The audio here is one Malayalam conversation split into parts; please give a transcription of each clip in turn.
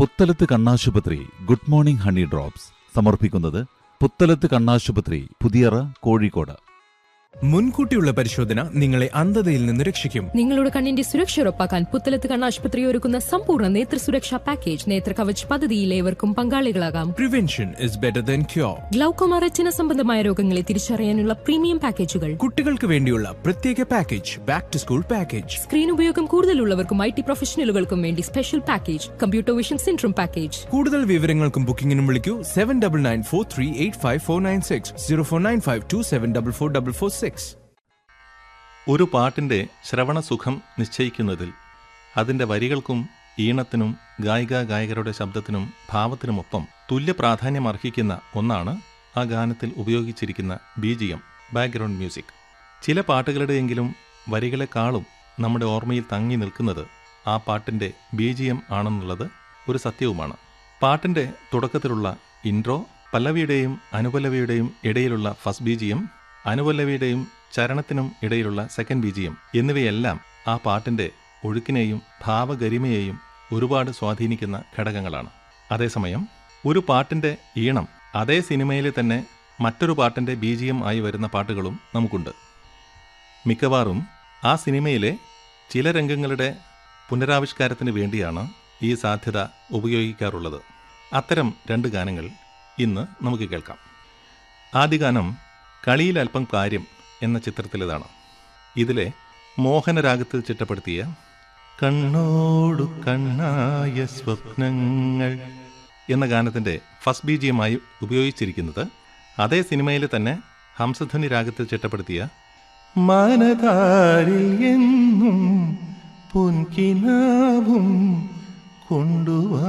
പുത്തലത്ത് കണ്ണാശുപത്രി ഗുഡ് മോർണിംഗ് ഹണി ഡ്രോപ്സ് സമർപ്പിക്കുന്നത് പുത്തലത്ത് കണ്ണാശുപത്രി പുതിയറ കോഴിക്കോട് മുൻകൂട്ടിയുള്ള പരിശോധന നിങ്ങളെ അന്ധതയിൽ നിന്ന് രക്ഷിക്കും നിങ്ങളുടെ കണ്ണിന്റെ സുരക്ഷ ഉറപ്പാക്കാൻ പുത്തലത്ത് കണ്ണാശുപത്രി ഒരുക്കുന്ന സമ്പൂർണ്ണ നേത്ര സുരക്ഷാ പാക്കേജ് നേത്ര കവച് പദ്ധതിയിൽ ഏവർക്കും പങ്കാളികളാകാം prevention is better than cure glaucoma retina സംബന്ധമായ രോഗങ്ങളെ തിരിച്ചറിയാനുള്ള പ്രീമിയം പാക്കേജുകൾ കുട്ടികൾക്ക് വേണ്ടിയുള്ള പ്രത്യേക package back to school package screen ഉപയോഗം കൂടുതലുള്ളവർക്കും ഐ ടി പ്രൊഫഷണലുകൾക്കും വേണ്ടി special package computer vision syndrome package കൂടുതൽ വിവരങ്ങൾക്കും ബുക്കിംഗിനും വിളിക്കൂ seven double nine four three eight five four nine six zero four nine five two seven double four double four six ഒരു പാട്ടിൻ്റെ ശ്രവണസുഖം നിശ്ചയിക്കുന്നതിൽ അതിൻ്റെ വരികൾക്കും ഈണത്തിനും ഗായിക ഗായകരുടെ ശബ്ദത്തിനും ഭാവത്തിനുമൊപ്പം തുല്യ പ്രാധാന്യം അർഹിക്കുന്ന ഒന്നാണ് ആ ഗാനത്തിൽ ഉപയോഗിച്ചിരിക്കുന്ന B G M background music ചില പാട്ടുകളുടെയെങ്കിലും വരികളെക്കാളും നമ്മുടെ ഓർമ്മയിൽ തങ്ങി നിൽക്കുന്നത് ആ പാട്ടിൻ്റെ ബി ജി എം ആണെന്നുള്ളത് ഒരു സത്യവുമാണ് പാട്ടിൻ്റെ തുടക്കത്തിലുള്ള ഇൻട്രോ പല്ലവിയുടെയും അനുപല്ലവിയുടെയും ഇടയിലുള്ള ഫസ്റ്റ് ബി ജി എം അനുപല്ലവിയുടെയും ചരണത്തിനും ഇടയിലുള്ള സെക്കൻഡ് ബി ജി എം എന്നിവയെല്ലാം ആ പാട്ടിൻ്റെ ഒഴുക്കിനെയും ഭാവഗരിമയെയും ഒരുപാട് സ്വാധീനിക്കുന്ന ഘടകങ്ങളാണ് അതേസമയം ഒരു പാട്ടിൻ്റെ ഈണം അതേ സിനിമയിലെ തന്നെ മറ്റൊരു പാട്ടിൻ്റെ ബി ജി എം ആയി വരുന്ന പാട്ടുകളും നമുക്കുണ്ട് മിക്കവാറും ആ സിനിമയിലെ ചില രംഗങ്ങളുടെ പുനരാവിഷ്കാരത്തിന് വേണ്ടിയാണ് ഈ സാധ്യത ഉപയോഗിക്കാറുള്ളത് അത്തരം രണ്ട് ഗാനങ്ങൾ ഇന്ന് നമുക്ക് കേൾക്കാം ആദ്യ ഗാനം കളിയിൽ അല്പം കാര്യം എന്ന ചിത്രത്തിലേതാണ് ഇതിലെ മോഹനരാഗത്തിൽ ചിട്ടപ്പെടുത്തിയ കണ്ണോടു കണ്ണായ സ്വപ്നങ്ങൾ എന്ന ഗാനത്തിൻ്റെ ഫസ്റ്റ് ബി ജിയമായി ഉപയോഗിച്ചിരിക്കുന്നത് അതേ സിനിമയിലെ തന്നെ ഹംസധ്വനി രാഗത്തിൽ ചിട്ടപ്പെടുത്തിയ മനതാരിൽ എന്നും പൊൻകിനാവും കൊണ്ടുവാ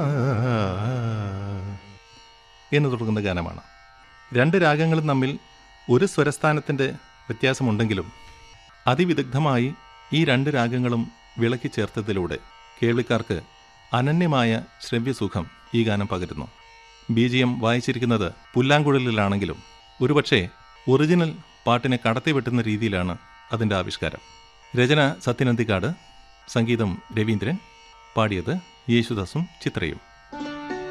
എന്ന് തുടങ്ങുന്ന ഗാനമാണ് രണ്ട് രാഗങ്ങളും തമ്മിൽ ഒരു സ്വരസ്ഥാനത്തിൻ്റെ വ്യത്യാസമുണ്ടെങ്കിലും അതിവിദഗ്ധമായി ഈ രണ്ട് രാഗങ്ങളും വിളക്കി ചേർത്തതിലൂടെ കേൾവിക്കാർക്ക് അനന്യമായ ശ്രവ്യസുഖം ഈ ഗാനം പകരുന്നു ബി ജി എം വായിച്ചിരിക്കുന്നത് പുല്ലാങ്കുഴലിലാണെങ്കിലും ഒരുപക്ഷെ ഒറിജിനൽ പാട്ടിനെ കടത്തിവെട്ടുന്ന രീതിയിലാണ് അതിൻ്റെ ആവിഷ്കാരം രചന സത്യനന്ദിക്കാട് സംഗീതം രവീന്ദ്രൻ പാടിയത് യേശുദാസും ചിത്രയും